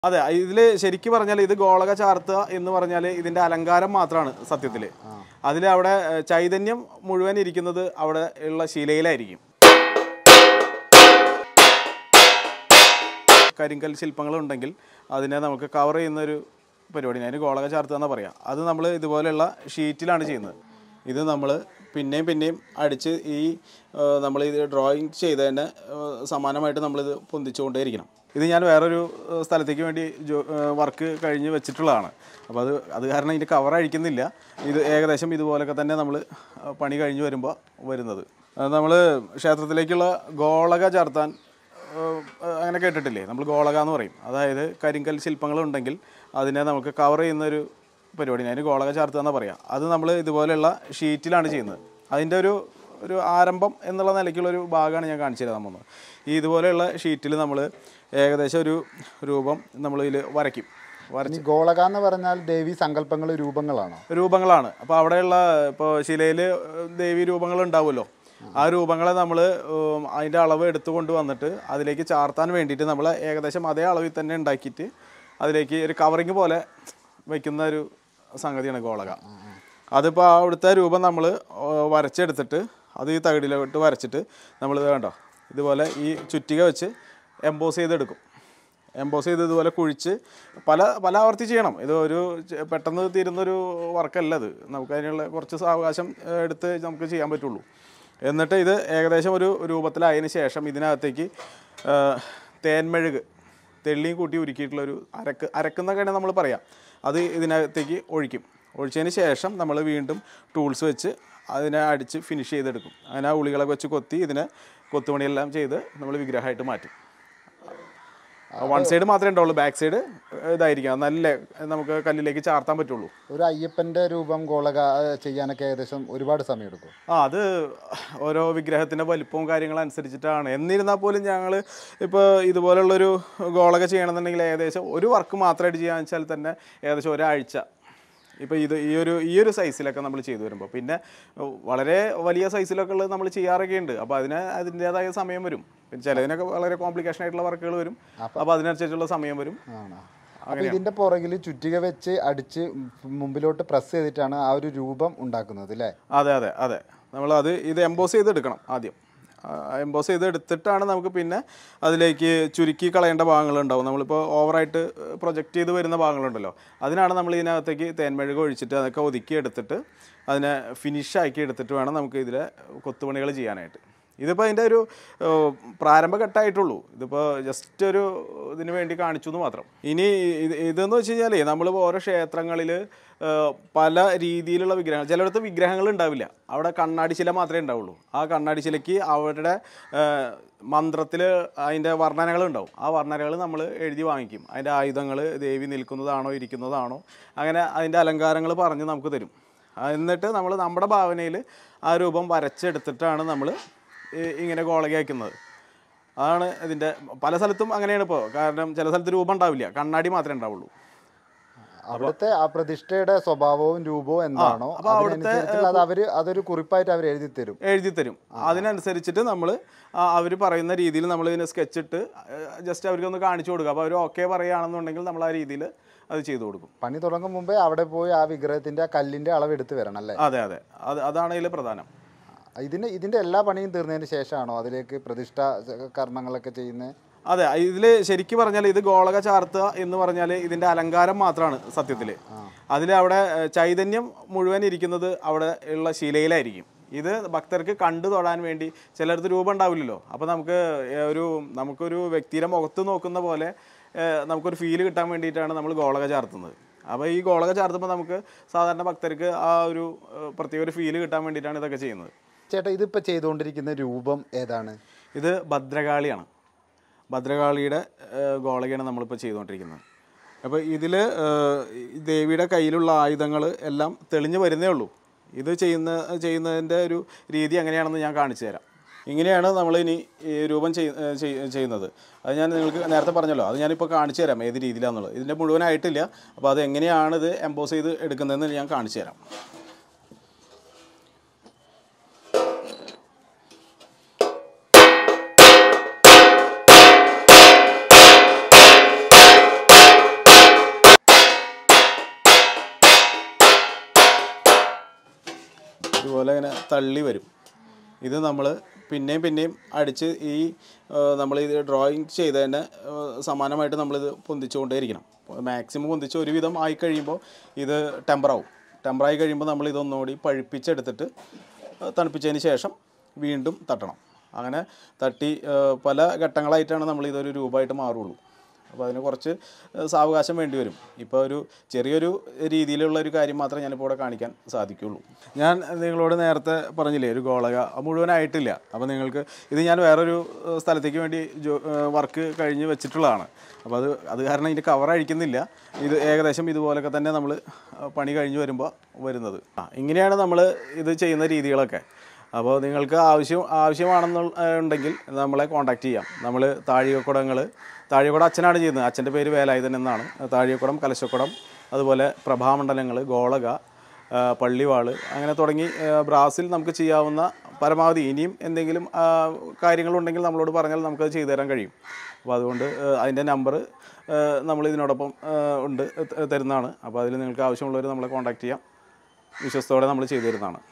അതെ ഇതിൽ ശരിക്കും പറഞ്ഞാൽ ഇത് ഗോളക ചാർത്തുക എന്ന് പറഞ്ഞാൽ ഇതിന്റെ അലങ്കാരം മാത്രമാണ് സത്യത്തിൽ അതിൽ അവിടെ ഏഹ്, ചൈതന്യം മുഴുവൻ ഇരിക്കുന്നത് അവിടെ ഉള്ള ശിലയിലായിരിക്കും കരിങ്കൽ ശില്പങ്ങൾ ഉണ്ടെങ്കിൽ അതിനെ നമുക്ക് കവർ ചെയ്യുന്ന ഒരു പരിപാടി അതിന് ഗോളക ചാർത്തുക എന്നാ പറയാം അത് നമ്മൾ ഇതുപോലെയുള്ള ഷീറ്റിലാണ് ചെയ്യുന്നത് ഇത് നമ്മൾ പിന്നെയും പിന്നെയും അടിച്ച് ഈ നമ്മൾ ഇത് ഡ്രോയിങ് ചെയ്തതിന് ഏഹ്, സമാനമായിട്ട് നമ്മളിത് പൊന്തിച്ചുകൊണ്ടേയിരിക്കണം ഇത് ഞാൻ വേറൊരു ഏഹ്, സ്ഥലത്തേക്ക് വേണ്ടി വർക്ക് കഴിഞ്ഞ് വെച്ചിട്ടുള്ളതാണ് അപ്പോൾ അത് അത് കാരണം ഇതിൻ്റെ കവർ അഴിക്കുന്നില്ല ഇത് ഏകദേശം ഇതുപോലൊക്കെ തന്നെ നമ്മൾ പണി കഴിഞ്ഞ് വരുമ്പോൾ വരുന്നത് നമ്മൾ ക്ഷേത്രത്തിലേക്കുള്ള ഗോളക ചാർത്താൻ ഏഹ് അങ്ങനെ കേട്ടിട്ടില്ലേ നമ്മൾ ഗോളക എന്ന് പറയും അതായത് കരിങ്കൽ ശില്പങ്ങൾ ഉണ്ടെങ്കിൽ അതിനെ നമുക്ക് കവർ ചെയ്യുന്ന ഒരു പരിപാടി അതിന് ഗോളക ചാർത്തുക എന്നാ പറയാം അത് നമ്മൾ ഇതുപോലെയുള്ള ഷീറ്റിലാണ് ചെയ്യുന്നത് അതിൻ്റെ ഒരു ഒരു ആരംഭം എന്നുള്ള നിലയ്ക്കുള്ള ഒരു ഭാഗമാണ് ഞാൻ കാണിച്ചു തരാൻ പോകുന്നത് ഈ ഇതുപോലെയുള്ള ഷീറ്റിൽ നമ്മൾ ഏകദേശം ഒരു രൂപം നമ്മൾ ഇതിൽ വരയ്ക്കും വരച്ച് ഇനി ഗോളക എന്ന് പറഞ്ഞാൽ ദേവി സങ്കല്പങ്ങൾ രൂപങ്ങളാണോ രൂപങ്ങളാണ് അപ്പോൾ അവിടെയുള്ള ഇപ്പോൾ ശിലയിൽ ദേവി രൂപങ്ങൾ ഉണ്ടാവുമല്ലോ ആ രൂപങ്ങളെ നമ്മൾ അതിൻ്റെ അളവ് എടുത്തു കൊണ്ട് വന്നിട്ട് അതിലേക്ക് ചാർത്താൻ വേണ്ടിയിട്ട് നമ്മൾ ഏകദേശം അതേ അളവിൽ തന്നെ ഉണ്ടാക്കിയിട്ട് അതിലേക്ക് ഒരു കവറിങ് പോലെ വയ്ക്കുന്ന ഒരു സംഗതിയാണ് ഗോളക അതിപ്പോൾ അവിടുത്തെ രൂപം നമ്മൾ വരച്ചെടുത്തിട്ട് അത് ഈ തകിടിലോട്ട് വരച്ചിട്ട് നമ്മൾ വേണ്ടോ ഇതുപോലെ ഈ ചുറ്റിക വെച്ച് എംബോസ് ചെയ്തെടുക്കും എംബോസ് ചെയ്ത് ഇതുപോലെ കുഴിച്ച് പല പല ആവർത്തി ചെയ്യണം ഇത് ഒരു ചെ- പെട്ടെന്ന് തീരുന്നൊരു വർക്കല്ല ഇത് നമുക്ക് അതിനുള്ള കുറച്ച് സാവകാശം ഏഹ്, എടുത്ത് നമുക്ക് ചെയ്യാൻ പറ്റുള്ളൂ എന്നിട്ട് ഇത് ഏകദേശം ഒരു രൂപത്തിലായതിനു ശേഷം ഇതിനകത്തേക്ക് ഏഹ്, തേൻമെഴുക് തെള്ളിയും കൂട്ടി ഉരുക്കിയിട്ടുള്ളൊരു അരക്ക് അരക്കുന്നൊക്കെയാണ് നമ്മൾ പറയാം അത് ഇതിനകത്തേക്ക് ഒഴിക്കും ഒഴിച്ചതിന് ശേഷം നമ്മൾ വീണ്ടും ടൂൾസ് വെച്ച് അതിനെ അടിച്ച് ഫിനിഷ് ചെയ്തെടുക്കും അങ്ങനെ ആ ഉളികളൊക്കെ വെച്ച് കൊത്തി ഇതിനെ കൊത്തുപണിയെല്ലാം ചെയ്ത് നമ്മൾ വിഗ്രഹമായിട്ട് മാറ്റും വൺ സൈഡ് മാത്രമേ ഉണ്ടാവുള്ളൂ ബാക്ക് സൈഡ് ഇതായിരിക്കും നല്ല നമുക്ക് കല്ലിലേക്ക് ചാർത്താൻ പറ്റുള്ളൂ ഒരു അയ്യപ്പന്റെ രൂപം ഗോളക ആ, ചെയ്യാനൊക്കെ ഏകദേശം ഒരുപാട് സമയം എടുക്കും ആ അത് ഓരോ വിഗ്രഹത്തിൻ്റെ വലിപ്പവും കാര്യങ്ങളും അനുസരിച്ചിട്ടാണ് എന്നിരുന്നാൽ പോലും ഞങ്ങൾ ഇപ്പോൾ ഇതുപോലുള്ളൊരു ഗോളക ചെയ്യണമെന്നുണ്ടെങ്കിൽ ഏകദേശം ഒരു വർക്ക് മാത്രമായിട്ട് ചെയ്യാന്ന് വെച്ചാൽ തന്നെ ഏകദേശം ഒരാഴ്ച ഇപ്പോൾ ഇത് ഈ ഒരു ഈ ഒരു സൈസിലൊക്കെ നമ്മൾ ചെയ്തു വരുമ്പോൾ പിന്നെ വളരെ വലിയ സൈസിലൊക്കെ ഉള്ളത് നമ്മൾ ചെയ്യാറൊക്കെ ഉണ്ട് അപ്പോൾ അതിന് അതിൻ്റേതായ സമയം വരും പിന്നെ ചിലതിനൊക്കെ വളരെ കോംപ്ലിക്കേഷൻ ആയിട്ടുള്ള വർക്കുകൾ വരും അപ്പോൾ അതിനനുസരിച്ചുള്ള സമയം വരും ആണോ അപ്പൊ ഇതിന്റെ പുറകിൽ ചുറ്റിക വെച്ച് അടിച്ച് മുമ്പിലോട്ട് പ്രസ് ചെയ്തിട്ടാണ് ആ ഒരു രൂപം ഉണ്ടാക്കുന്നത് അല്ലേ അതെ അതെ അതെ നമ്മൾ അത് ഇത് എംബോസ് ചെയ്തെടുക്കണം ആദ്യം എംബോസ് ചെയ്ത് എടുത്തിട്ടാണ് നമുക്ക് പിന്നെ അതിലേക്ക് ചുരുക്കി കളയേണ്ട ഭാഗങ്ങളുണ്ടാവും നമ്മളിപ്പോൾ ഓവറായിട്ട് പ്രൊജക്റ്റ് ചെയ്ത് വരുന്ന ഭാഗങ്ങളുണ്ടല്ലോ അതിനാണ് നമ്മൾ ഇതിനകത്തേക്ക് തേൻമെഴുക ഒഴിച്ചിട്ട് അതൊക്കെ ഒതുക്കി എടുത്തിട്ട് അതിനെ ഫിനിഷ് ആക്കി എടുത്തിട്ട് വേണം നമുക്ക് ഇതിലെ കൊത്തുപണികൾ ചെയ്യാനായിട്ട് ഇതിപ്പോൾ അതിൻ്റെ ഒരു ഏഹ്, പ്രാരംഭഘട്ടമായിട്ടുള്ളൂ ഇതിപ്പോൾ ജസ്റ്റ് ഒരു ഇതിന് വേണ്ടി കാണിച്ചു എന്ന് മാത്രം ഇനി ഇത് ഇതെന്ന് വെച്ച് കഴിഞ്ഞാൽ നമ്മളിപ്പോൾ ഓരോ ക്ഷേത്രങ്ങളിൽ പല രീതിയിലുള്ള വിഗ്രഹങ്ങൾ ചിലയിടത്ത് വിഗ്രഹങ്ങൾ ഉണ്ടാവില്ല അവിടെ കണ്ണാടി ശില മാത്രമേ ഉണ്ടാവുള്ളൂ ആ കണ്ണാടി ശിലയ്ക്ക് അവരുടെ മന്ത്രത്തിൽ അതിൻ്റെ വർണ്ണനകൾ ഉണ്ടാവും ആ വർണ്ണനകൾ നമ്മൾ എഴുതി വാങ്ങിക്കും അതിൻ്റെ ആയുധങ്ങൾ ദേവി നിൽക്കുന്നതാണോ ഇരിക്കുന്നതാണോ അങ്ങനെ അതിൻ്റെ അലങ്കാരങ്ങൾ പറഞ്ഞ് നമുക്ക് തരും ആ, എന്നിട്ട് നമ്മൾ നമ്മുടെ ഭാവനയിൽ ആ രൂപം വരച്ചെടുത്തിട്ടാണ് നമ്മൾ ഇങ്ങനെ ഗോളകയാക്കുന്നത് അതാണ് ഇതിൻ്റെ പല സ്ഥലത്തും അങ്ങനെയാണ് ഇപ്പോൾ കാരണം ചില സ്ഥലത്ത് രൂപം ഉണ്ടാവില്ല കണ്ണാടി മാത്രമേ ഉണ്ടാവുള്ളൂ അവിടുത്തെ ആ പ്രതിഷ്ഠയുടെ സ്വഭാവവും രൂപവും എന്താണോ അപ്പൊ അവിടുത്തെ, അതിനനുസരിച്ചുള്ള അത് അവര് അതൊരു കുറിപ്പായിട്ട് അവർ എഴുതി തരും എഴുതി തരും അതിനനുസരിച്ചിട്ട് നമ്മൾ അവർ പറയുന്ന രീതിയിൽ നമ്മൾ ഇതിനെ സ്കെച്ച് ഇട്ട് ജസ്റ്റ് അവർക്കൊന്ന് കാണിച്ചു കൊടുക്കുക അപ്പോൾ അവർ ഓക്കെ പറയുകയാണെന്നുണ്ടെങ്കിൽ നമ്മൾ ആ രീതിയിൽ അത് ചെയ്തു കൊടുക്കും പണി തുടങ്ങും മുമ്പേ അവിടെ പോയി ആ വിഗ്രഹത്തിന്റെ ആ കല്ലിന്റെ അളവ് എടുത്ത് വരണം അല്ലേ അതെ അതെ അത് അതാണ് ഇതിൽ പ്രധാനം ഇതിന് ഇതിന്റെ എല്ലാ പണിയും തീർന്നതിന് ശേഷമാണോ അതിലേക്ക് പ്രതിഷ്ഠ കർമ്മങ്ങളൊക്കെ ചെയ്യുന്നത് അതെ ഇതിൽ ശരിക്കും പറഞ്ഞാൽ ഇത് ഗോളക ചാർത്തുക എന്ന് പറഞ്ഞാൽ ഇതിന്റെ അലങ്കാരം മാത്രമാണ് സത്യത്തിൽ അതിൽ അവിടെ ഏഹ്, ചൈതന്യം മുഴുവൻ ഇരിക്കുന്നത് അവിടെ ഉള്ള ശിലയിലായിരിക്കും ഇത് ഭക്തർക്ക് കണ്ടു തൊടാൻ വേണ്ടി ചിലർക്ക് രൂപം ഉണ്ടാവില്ലല്ലോ അപ്പോൾ നമുക്ക് ഏഹ്, ഒരു നമുക്കൊരു വ്യക്തിയുടെ മുഖത്ത് നോക്കുന്ന പോലെ ഏഹ്, നമുക്കൊരു ഫീല് കിട്ടാൻ വേണ്ടിയിട്ടാണ് നമ്മൾ ഗോളക ചാർത്തുന്നത് അപ്പോൾ ഈ ഗോളക ചാർത്തുമ്പോൾ നമുക്ക് സാധാരണ ഭക്തർക്ക് ആ ഒരു ഏഹ്, പ്രത്യേക ഒരു ഫീല് കിട്ടാൻ വേണ്ടിയിട്ടാണ് ഇതൊക്കെ ചെയ്യുന്നത് ചേട്ടാ ഇതിപ്പോ ചെയ്തുകൊണ്ടിരിക്കുന്ന രൂപം ഏതാണ് ഇത് ഭദ്രകാളിയാണ് ഭദ്രകാളിയുടെ ഏഹ്, ഗോളകയാണ് നമ്മളിപ്പോൾ ചെയ്തുകൊണ്ടിരിക്കുന്നത് അപ്പോൾ ഇതിൽ ദേവിയുടെ കയ്യിലുള്ള ആയുധങ്ങൾ എല്ലാം തെളിഞ്ഞു വരുന്നേ ഉള്ളൂ ഇത് ചെയ്യുന്ന ചെയ്യുന്നതിൻ്റെ ഒരു രീതി എങ്ങനെയാണെന്ന് ഞാൻ കാണിച്ചു തരാം ഇങ്ങനെയാണ് നമ്മൾ ഇനി ഈ രൂപം ചെയ്- ഏഹ് ചെയ്- ചെയ്യുന്നത് അത് ഞാൻ നിങ്ങൾക്ക് നേരത്തെ പറഞ്ഞല്ലോ അത് ഞാനിപ്പോൾ കാണിച്ചു തരാം ഏത് രീതിയിലാണെന്നുള്ളത് ഇതിൻ്റെ മുഴുവനായിട്ടില്ല അപ്പോൾ അത് എങ്ങനെയാണ് ഇത് എംബോസ് ചെയ്ത് എടുക്കുന്നതെന്ന് ഞാൻ കാണിച്ചു തരാം ഇതുപോലെ ഇങ്ങനെ തള്ളി വരും ഇത് നമ്മൾ പിന്നെയും പിന്നെയും അടിച്ച് ഈ നമ്മൾ ഇത് ഡ്രോയിങ് ചെയ്തതിന് ആ, സമാനമായിട്ട് നമ്മളിത് പൊന്തിച്ചുകൊണ്ടേയിരിക്കണം മാക്സിമം പൊന്തിച്ച് ഒരുവിധം ആയി കഴിയുമ്പോൾ ഇത് ടെമ്പറാവും ടെമ്പറായി കഴിയുമ്പോൾ നമ്മൾ ഇതൊന്നുകൂടി പഴുപ്പിച്ചെടുത്തിട്ട് ആ, തണുപ്പിച്ചതിന് ശേഷം വീണ്ടും തട്ടണം അങ്ങനെ തട്ടി ആ, പല ഘട്ടങ്ങളായിട്ടാണ് നമ്മൾ ഇതൊരു രൂപമായിട്ട് മാറുള്ളൂ അപ്പോൾ അതിന് കുറച്ച് ഏഹ്, സാവകാശം വേണ്ടി വരും ഇപ്പോൾ ഒരു ചെറിയൊരു രീതിയിലുള്ള ഒരു കാര്യം മാത്രമേ ഞാനിപ്പോൾ ഇവിടെ കാണിക്കാൻ സാധിക്കുള്ളൂ ഞാൻ നിങ്ങളോട് നേരത്തെ പറഞ്ഞില്ലേ ഒരു ഗോളക അത് മുഴുവനായിട്ടില്ല അപ്പോൾ നിങ്ങൾക്ക് ഇത് ഞാൻ വേറൊരു ഏഹ്, സ്ഥലത്തേക്ക് വേണ്ടി ജോ വർക്ക് കഴിഞ്ഞ് വെച്ചിട്ടുള്ളതാണ് അപ്പോൾ അത് അത് കാരണം ഇതിൻ്റെ കവർ അഴിക്കുന്നില്ല ഇത് ഏകദേശം ഇതുപോലൊക്കെ തന്നെ നമ്മൾ പണി കഴിഞ്ഞ് വരുമ്പോൾ വരുന്നത് ആ ഇങ്ങനെയാണ് നമ്മൾ ഇത് ചെയ്യുന്ന രീതികളൊക്കെ അപ്പോൾ നിങ്ങൾക്ക് ആവശ്യം ആവശ്യമാണെന്നുണ്ടെങ്കിൽ നമ്മളെ കോൺടാക്റ്റ് ചെയ്യാം നമ്മൾ താഴികക്കുടങ്ങൾ താഴികക്കുടം അച്ഛനാണ് ചെയ്യുന്നത് അച്ഛൻ്റെ പേര് വേലായുധൻ എന്നാണ് താഴികക്കുടം കലശക്കുടം അതുപോലെ പ്രഭാമണ്ഡലങ്ങൾ ഗോളക ആ, പള്ളിവാള് അങ്ങനെ തുടങ്ങി ആ, ബ്രാസിൽ നമുക്ക് ചെയ്യാവുന്ന പരമാവധി ഇനിയും എന്തെങ്കിലും ആ, കാര്യങ്ങളുണ്ടെങ്കിൽ നമ്മളോട് പറഞ്ഞാൽ നമുക്കത് ചെയ്തു തരാൻ കഴിയും അപ്പോൾ അതുകൊണ്ട് ആ, അതിൻ്റെ നമ്പർ നമ്മൾ ഇതിനോടൊപ്പം ആ, ഉണ്ട് ത- തരുന്നതാണ് അപ്പോൾ അതിൽ നിങ്ങൾക്ക് ആവശ്യമുള്ളവർ നമ്മളെ കോൺടാക്റ്റ് ചെയ്യാം വിശ്വസ്തോടെ നമ്മൾ ചെയ്തു തരുന്നതാണ്